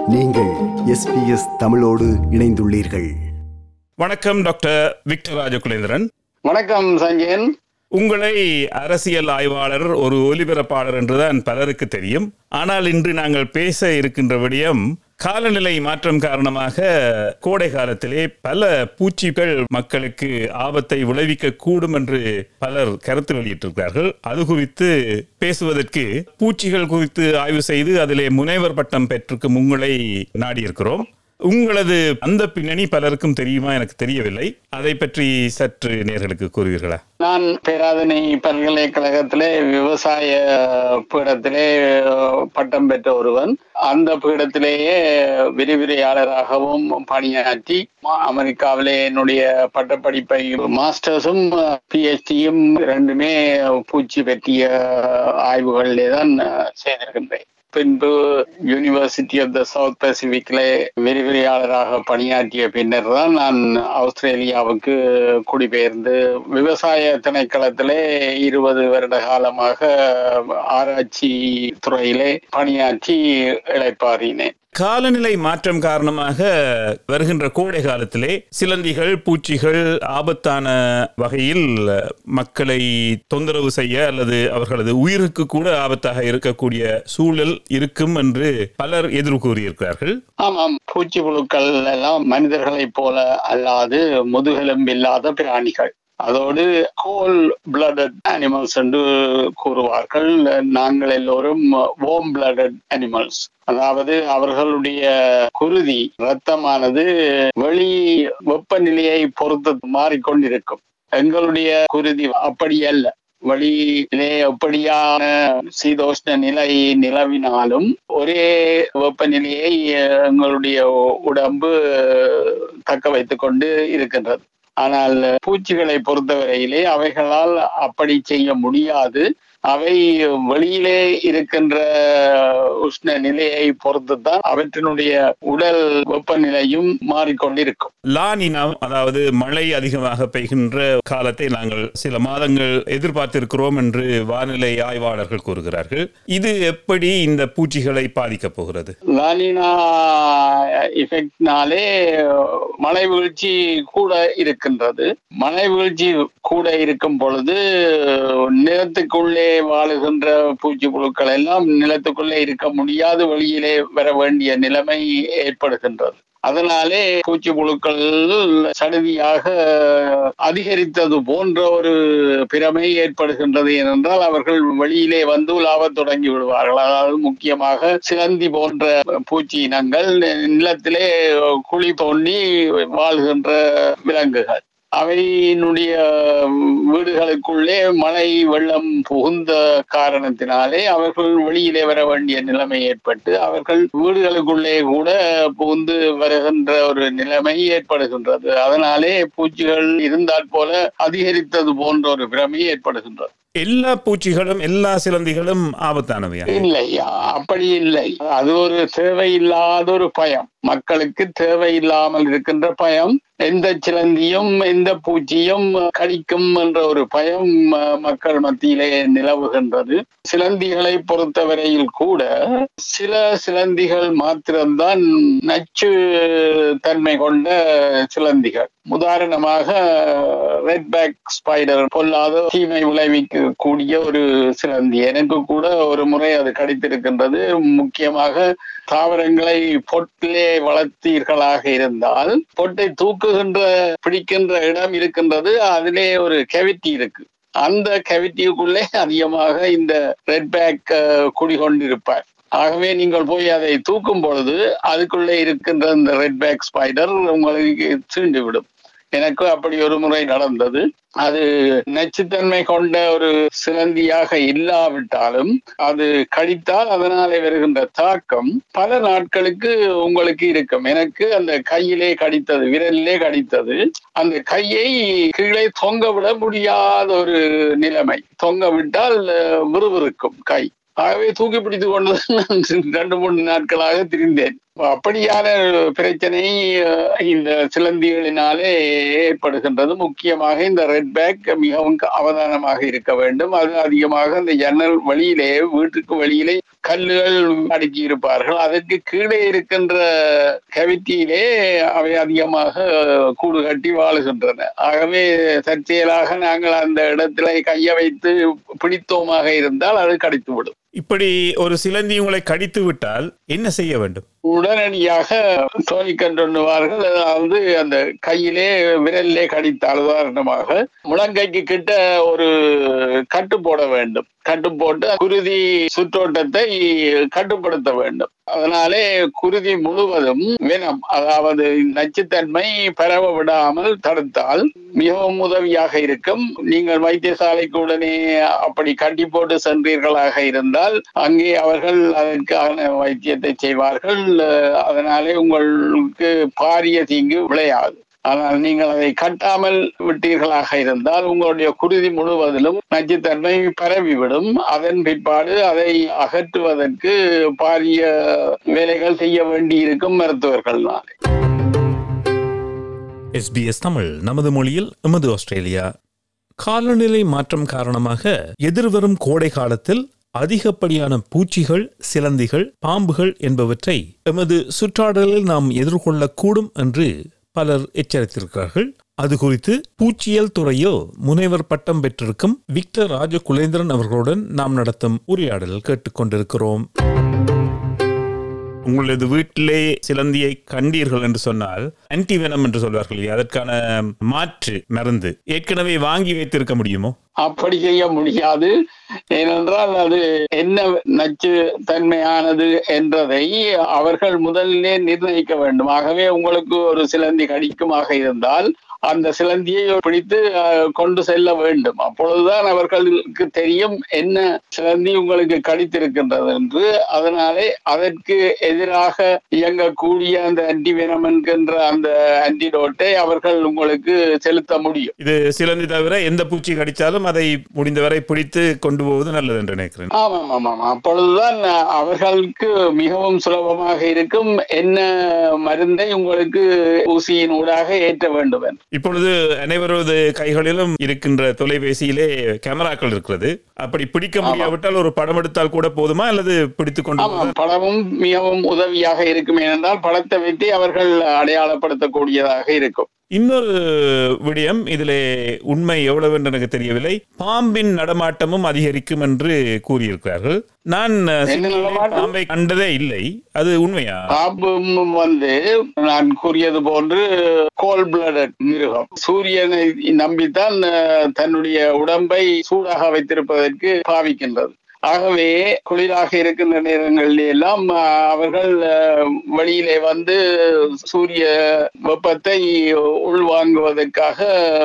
நீங்கள் எஸ்பிஎஸ் தமிழோடு இணைந்துள்ளீர்கள் வணக்கம் டாக்டர் விக்டர் ராஜகுலேந்திரன் வணக்கம் சஞ்சயன் உங்களை அரசியல் ஆய்வாளர் ஒரு ஒலிபரப்பாளர் என்றுதான் பலருக்கு தெரியும் ஆனால் இன்று நாங்கள் பேச இருக்கின்ற விடயம் காலநிலை மாற்றம் காரணமாக கோடை காலத்திலே பல பூச்சிகள் மக்களுக்கு ஆபத்தை விளைவிக்க கூடும் என்று பலர் கருத்து வெளியிட்டிருக்கிறார்கள் அது குறித்து பேசுவதற்கு பூச்சிகள் குறித்து ஆய்வு செய்து அதிலே முனைவர் பட்டம் பெற்றிருக்கும் உங்களை நாடியிருக்கிறோம் உங்களது அந்த பின்னணி பலருக்கும் தெரியுமா எனக்கு தெரியவில்லை அதை பற்றி சற்று நேர்களுக்கு கூறுவீர்களா நான் பேராதனை பல்கலைக்கழகத்திலே விவசாய பீடத்திலே பட்டம் பெற்ற ஒருவன் அந்த பீடத்திலேயே விரிவுரையாளராகவும் பணியாற்றி அமெரிக்காவிலே என்னுடைய பட்டப்படிப்பை மாஸ்டர்ஸும் பிஹெச்டியும் ரெண்டுமே பூச்சி பற்றிய ஆய்வுகளிலே தான் செய்திருக்கின்றேன் பின்பு யூனிவர்சிட்டி ஆஃப் த சவுத் பசிபிக்ல விரிவுரையாளராக பணியாற்றிய பின்னர் தான் நான் ஆஸ்திரேலியாவுக்கு குடிபெயர்ந்து விவசாய திணைக்களத்திலே இருபது வருட காலமாக ஆராய்ச்சி துறையிலே பணியாற்றி இழைப்பாறினேன் காலநிலை மாற்றம் காரணமாக வருகின்ற கோடை காலத்திலே சிலந்திகள் பூச்சிகள் ஆபத்தான வகையில் மக்களை தொந்தரவு செய்ய அல்லது அவர்களது உயிருக்கு கூட ஆபத்தாக இருக்கக்கூடிய சூழல் இருக்கும் என்று பலர் எதிர் கூறியிருக்கிறார்கள் ஆமாம் பூச்சி புழுக்கள் எல்லாம் மனிதர்களைப் போல அல்லாது முதுகெலும்பில்லாத பிராணிகள் அதோடு ஹோல் பிளடட் அனிமல்ஸ் என்று கூறுவார்கள் நாங்கள் எல்லோரும் ஓம் பிளடட் அனிமல்ஸ் அதாவது அவர்களுடைய குருதி இரத்தமானது வெளி வெப்பநிலையை பொறுத்து மாறிக்கொண்டிருக்கும் எங்களுடைய குருதி அப்படி அல்ல வழியிலே எப்படியான சீதோஷ்ண நிலை நிலவினாலும் ஒரே வெப்பநிலையை எங்களுடைய உடம்பு தக்க வைத்துக் கொண்டு இருக்கின்றது ஆனால் பூச்சிகளை பொறுத்தவரையிலே அவைகளால் அப்படி செய்ய முடியாது அவை வெளியிலே இருக்கின்ற உஷ்ண நிலையை பொறுத்துத்தான் அவற்றினுடைய உடல் வெப்பநிலையும் மாறிக்கொண்டிருக்கும் லானினா அதாவது மழை அதிகமாக பெய்கின்ற காலத்தை நாங்கள் சில மாதங்கள் எதிர்பார்த்திருக்கிறோம் என்று வானிலை ஆய்வாளர்கள் கூறுகிறார்கள் இது எப்படி இந்த பூச்சிகளை பாதிக்கப் போகிறது லானினா எஃபெக்ட்னாலே மழை வீழ்ச்சி கூட இருக்கின்றது மழை வீழ்ச்சி கூட இருக்கும் பொழுது நிலத்துக்குள்ளே வாழுகின்ற பூச்சி புழுக்கள் எல்லாம் நிலத்துக்குள்ளே இருக்க முடியாது வெளியிலே வர வேண்டிய நிலைமை ஏற்படுகின்றது அதனாலே பூச்சி புழுக்கள் சடுதியாக அதிகரித்தது போன்ற ஒரு பிரமை ஏற்படுகின்றது ஏனென்றால் அவர்கள் வெளியிலே வந்து உலாவத் தொடங்கி விடுவார்கள் அதாவது முக்கியமாக சிலந்தி போன்ற பூச்சி இனங்கள் நிலத்திலே குழி தோண்டி வாழ்கின்ற விலங்குகள் அவையினுடைய வீடுகளுக்குள்ளே மழை வெள்ளம் புகுந்த காரணத்தினாலே அவர்கள் வெளியிலே வர வேண்டிய நிலைமை ஏற்பட்டு அவர்கள் வீடுகளுக்குள்ளே கூட புகுந்து வருகின்ற ஒரு நிலைமை ஏற்படுகின்றது அதனாலே பூச்சிகள் இருந்தால் போல அதிகரித்தது போன்ற ஒரு பிரமை ஏற்படுகின்றது எல்லா பூச்சிகளும் எல்லா சிலந்திகளும் ஆபத்தானவையா இல்லை அப்படி இல்லை அது ஒரு தேவையில்லாத ஒரு பயம் மக்களுக்கு தேவையில்லாமல் இருக்கின்ற பயம் எந்த சிலந்தியும் எந்த பூச்சியும் கடிக்கும் என்ற ஒரு பயம் மக்கள் மத்தியிலே நிலவுகின்றது சிலந்திகளை பொறுத்தவரையில் கூட சில சிலந்திகள் மாத்திரம்தான் நச்சு தன்மை கொண்ட சிலந்திகள் உதாரணமாக ரெட் பேக் ஸ்பைடர் பொல்லாத தீமை விளைவிக்க கூடிய ஒரு சிலந்தி எனக்கு கூட ஒரு முறை அது கடித்திருக்கின்றது முக்கியமாக தாவரங்களை பொட்டிலே வளர்த்தீர்களாக இருந்தால் பொட்டை தூக்குகின்ற பிடிக்கின்ற இடம் இருக்கின்றது அதிலே ஒரு கெவிட்டி இருக்கு அந்த கெவிட்டிக்குள்ளே அதிகமாக இந்த ரெட் பேக் குடிகொண்டிருப்பார் ஆகவே நீங்கள் போய் அதை தூக்கும் பொழுது அதுக்குள்ளே இருக்கின்ற இந்த ரெட் பேக் ஸ்பைடர் உங்களுக்கு சீண்டு விடும் எனக்கு அப்படி ஒரு முறை நடந்தது அது நச்சுத்தன்மை கொண்ட ஒரு சிலந்தியாக இல்லாவிட்டாலும் அது கடித்தால் அதனாலே வருகின்ற தாக்கம் பல நாட்களுக்கு உங்களுக்கு இருக்கும் எனக்கு அந்த கையிலே கடித்தது விரலிலே கடித்தது அந்த கையை கீழே தொங்க விட முடியாத ஒரு நிலைமை தொங்க விட்டால் விறுவிறுக்கும் கை ஆகவே தூக்கி பிடித்து கொண்டு ரெண்டு மூணு நாட்களாக திரிந்தேன் அப்படியான பிரச்சனை அஹ், இந்த சிலந்திகளினாலே ஏற்படுகின்றது முக்கியமாக இந்த ரெட் பேக் மிகவும் அவதானமாக இருக்க வேண்டும் அது அதிகமாக அந்த ஜன்னல் வழியிலே வீட்டுக்கு வெளியிலே கல்லுகள் அடுக்கி இருப்பார்கள் அதற்கு கீழே இருக்கின்ற கவிட்டியிலே அவை அதிகமாக கூடு கட்டி வாழுகின்றன ஆகவே தற்செயலாக நாங்கள் அந்த இடத்துல கைய வைத்து பிடித்தோமாக இருந்தால் அது கடித்துவிடும் இப்படி ஒரு சிலந்தி உங்களை கடித்து விட்டால் என்ன செய்ய வேண்டும் உடனடியாக தோணிக்கண்டுவார்கள் அதாவது அந்த கையிலே விரலிலே கடித்தால் உதாரணமாக முழங்கைக்கு கிட்ட ஒரு கட்டு போட வேண்டும் கட்டு போட்டு குருதி சுற்றோட்டத்தை கட்டுப்படுத்த வேண்டும் அதனாலே குருதி முழுவதும் வினம் அதாவது நச்சுத்தன்மை பரவ விடாமல் தடுத்தால் மிகவும் உதவியாக இருக்கும் நீங்கள் வைத்தியசாலைக்கு உடனே அப்படி கட்டி போட்டு சென்றீர்களாக இருந்தால் அங்கே அவர்கள் அதற்கான வைத்தியத்தை செய்வார்கள் அஹ் அதனாலே உங்களுக்கு பாரிய தீங்கு விளையாது ஆனால் நீங்கள் அதை கட்டாமல் விட்டீர்களாக இருந்தால் உங்களுடைய குருதி முழுவதிலும் நச்சுத்தன்மை பரவிவிடும் அதன் பிற்பாடு அதை அகற்றுவதற்கு பாரிய வேலைகள் செய்ய வேண்டியிருக்கும் மருத்துவர்கள்னாலே எஸ்பிஎஸ் தமிழ் நமது மொழியில் எமது ஆஸ்திரேலியா காலநிலை மாற்றம் காரணமாக எதிர்வரும் கோடை காலத்தில் அதிகப்படியான பூச்சிகள் சிலந்திகள் பாம்புகள் என்பவற்றை எமது சுற்றாடலில் நாம் எதிர்கொள்ளக்கூடும் என்று பலர் எச்சரித்திருக்கிறார்கள் அது குறித்து பூச்சியல் துறையோ முனைவர் பட்டம் பெற்றிருக்கும் விக்டர் ராஜகுலேந்திரன் அவர்களுடன் நாம் நடத்தும் உரையாடல் கேட்டுக்கொண்டிருக்கிறோம் உங்களது வீட்டிலே சிலந்தியை கண்டீர்கள் என்று சொன்னால் ஆன்டிவெனம் என்று சொல்வார்கள் இல்லையா? அதற்கான மாற்று மருந்து ஏற்கனவே வாங்கி வைத்திருக்க முடியுமோ அப்படி செய்ய முடியாது ஏனென்றால் அது என்ன நச்சு தன்மையானது என்றதை அவர்கள் முதலிலே நிர்ணயிக்க வேண்டும் ஆகவே உங்களுக்கு ஒரு சிலந்தி கடிக்குமாக இருந்தால் அந்த சிலந்தியை பிடித்து அஹ், கொண்டு செல்ல வேண்டும் அப்பொழுதுதான் அவர்களுக்கு தெரியும் என்ன சிலந்தி உங்களுக்கு கடித்திருக்கின்றது என்று அதனாலே அதற்கு எதிராக இயங்கக்கூடிய அந்த ஆன்டிவெனம் என்கின்ற அந்த ஆன்டிடோட்டை அவர்கள் உங்களுக்கு செலுத்த முடியும் இது சிலந்தி தவிர எந்த பூச்சி கடித்தாலும் அதை முடிந்தவரை பிடித்து கொண்டு போவது நல்லது என்று நினைக்கிறேன் ஆமாம் ஆமாம் அப்பொழுதுதான் அவர்களுக்கு மிகவும் சுலபமாக இருக்கும் என்ன மருந்தை உங்களுக்கு ஊசியின் ஊடாக ஏற்ற வேண்டும் என்று இப்பொழுது அனைவரது கைகளிலும் இருக்கின்ற தொலைபேசியிலே கேமராக்கள் இருக்கிறது அப்படி பிடிக்க முடியாவிட்டால் ஒரு படம் எடுத்தால் கூட போதுமா அல்லது பிடித்துக் கொண்டு ஆமாம் படமும் மிகவும் உதவியாக இருக்கும் ஏனென்றால் படத்தை வைத்து அவர்கள் அடையாளப்படுத்தக்கூடியதாக இருக்கும் இன்னொரு விடயம் இதிலே உண்மை எவ்வளவு என்று எனக்கு தெரியவில்லை பாம்பின் நடமாட்டமும் அதிகரிக்கும் என்று கூறியிருக்கிறார்கள் நான் அஹ், என்ன சிட்னியிலே நடமாட்டம்? பாம்பை கண்டதே இல்லை அது உண்மையா பாம்பும் வந்து நான் கூறியது போன்று கோல் பிளடட் மிருகம் சூரியனை நம்பித்தான் அஹ், தன்னுடைய உடம்பை சூடாக வைத்திருப்பதற்கு பாவிக்கின்றது ஆகவே குளிராக இருக்கின்ற நேரங்களில் எல்லாம் அஹ், அவர்கள் அஹ், வெளியிலே வந்து சூரிய வெப்பத்தை உள்வாங்குவதற்காக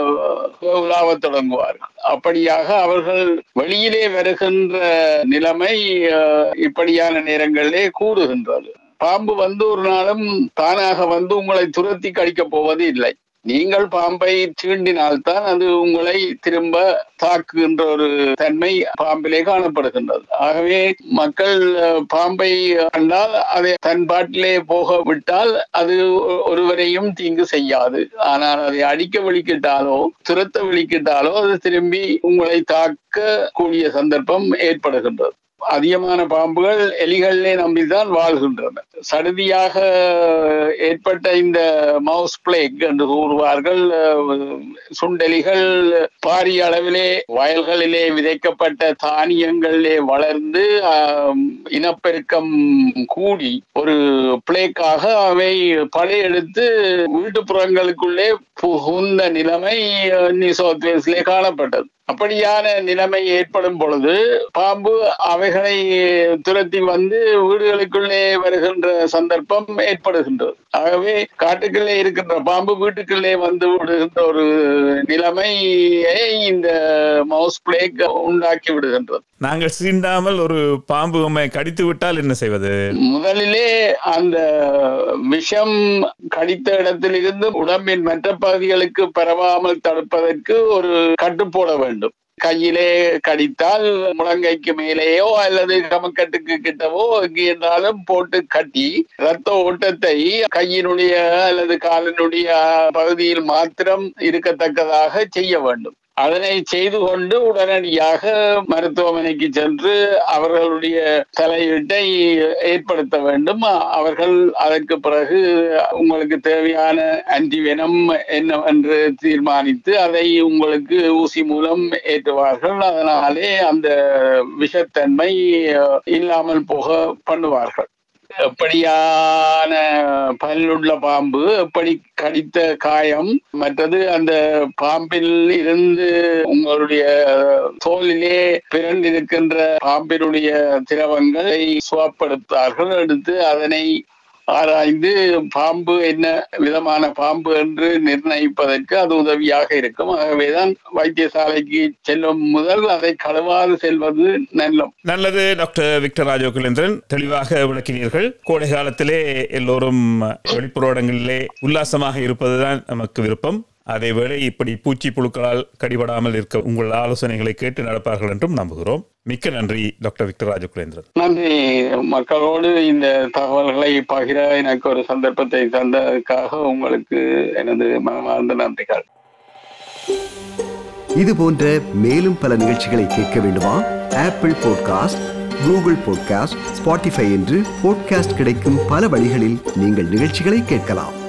அஹ், உலாவத் தொடங்குவார்கள் அப்படியாக அவர்கள் வெளியிலே வருகின்ற நிலைமை அஹ், இப்படியான நேரங்களிலே கூடுகின்றது பாம்பு வந்து ஒரு நாளும் தானாக வந்து உங்களை துரத்தி கடிக்கப் போவது இல்லை நீங்கள் பாம்பை தீண்டினால்தான் அது உங்களை திரும்ப தாக்குகின்ற ஒரு தன்மை பாம்பிலே காணப்படுகின்றது ஆகவே மக்கள் அஹ், பாம்பை கண்டால் அதை தன் பாட்டிலே போக விட்டால் அது ஒ- ஒருவரையும் தீங்கு செய்யாது ஆனால் அதை அடிக்க விழிக்கிட்டாலோ துரத்த விழிக்கிட்டாலோ அது திரும்பி உங்களை தாக்க கூடிய சந்தர்ப்பம் ஏற்படுகின்றது அதிகமான பாம்புகள் எலிகளிலே நம்பிதான் வாழ்கின்றன சடுதியாக ஏற்பட்ட இந்த மவுஸ் பிளேக் என்று கூறுவார்கள் அஹ், சுண்டெலிகள் பாரிய அளவிலே வயல்களிலே விதைக்கப்பட்ட தானியங்களிலே வளர்ந்து ஆம், இனப்பெருக்கம் கூடி ஒரு பிளேக்காக அவை படையெடுத்து வீட்டுப்புறங்களுக்குள்ளே புகுந்த நிலைமை அஹ், நியூ சவுத் வேல்ஸ்லே காணப்பட்டது அப்படியான நிலைமை ஏற்படும் பொழுது பாம்பு அவைகளை துரத்தி வந்து வீடுகளுக்குள்ளே வருகின்ற சந்தர்ப்பம் ஏற்படுகின்றது ஆகவே காட்டுக்குள்ளே இருக்கின்ற பாம்பு வீட்டுக்குள்ளே வந்து விடுகின்ற ஒரு நிலைமையை இந்த மவுஸ் பிளேக் உண்டாக்கி விடுகின்றது நாங்கள் சீண்டாமல் ஒரு பாம்பு உம்மை கடித்து விட்டால் என்ன செய்வது முதலிலே அந்த விஷம் கடித்த இடத்திலிருந்து உடம்பின் மற்ற பகுதிகளுக்கு பரவாமல் தடுப்பதற்கு ஒரு கட்டு போட வேண்டும் கையிலே கடித்தால் முழங்கைக்கு மேலேயோ அல்லது கமக்கட்டுக்கு கிட்டவோ எங்கே என்றாலும் போட்டு கட்டி ரத்த ஓட்டத்தை கையினுடைய அல்லது காலினுடைய பகுதியில் மாத்திரம் இருக்கத்தக்கதாக செய்ய வேண்டும் அதனை செய்து கொண்டு உடனடியாக மருத்துவமனைக்கு சென்று அவர்களுடைய தலையீட்டை ஏற்படுத்த வேண்டும் அவர்கள் அதற்கு பிறகு உங்களுக்கு தேவையான ஆன்டிவெனம் என்னவென்று தீர்மானித்து அதை உங்களுக்கு ஊசி மூலம் ஏற்றுவார்கள் அதனாலே அந்த விஷத்தன்மை அஹ், இல்லாமல் போக பண்ணுவார்கள் எப்படியான பல்லுள்ள பாம்பு எப்படி கடித்த காயம் மற்றது அந்த பாம்பில் இருந்து உங்களுடைய தோலிலே பிறந்திருக்கின்ற பாம்பினுடைய திரவங்களை சுவப்படுத்தார்கள் எடுத்து அதனை ஆராய்ந்து பாம்பு என்ன விதமான பாம்பு என்று நிர்ணயிப்பதற்கு அது உதவியாக இருக்கும் ஆகவேதான் வைத்தியசாலைக்கு செல்லும் முதல் அதை களவாது செல்வது நல்லம் நல்லது டாக்டர் விக்டர் ராஜோகுலேந்திரன் தெளிவாக விளக்கினீர்கள் கோடை காலத்திலே எல்லோரும் வெளிப்புற இடங்களிலே உல்லாசமாக இருப்பதுதான் நமக்கு விருப்பம் அதேவேளை இப்படி பூச்சி புழுக்களால் கடிபடாமல் இருக்க உங்கள் ஆலோசனைகளை கேட்டு நடப்பார்கள் என்றும் நம்புகிறோம் மிக்க நன்றி டாக்டர் விக்டர் ராஜகுலேந்திரன் நன்றி மக்களோடு இந்த தகவல்களை பகிர எனக்கு ஒரு சந்தர்ப்பத்தை தந்ததுக்காக உங்களுக்கு எனது மனமார்ந்த நன்றிகள் இது போன்ற மேலும் பல நிகழ்ச்சிகளை கேட்க வேண்டுமா Apple podcast Google podcast Spotify என்று பாட்காஸ்ட் கிடைக்கும் பல வழிகளில் நீங்கள் நிகழ்ச்சிகளை கேட்கலாம்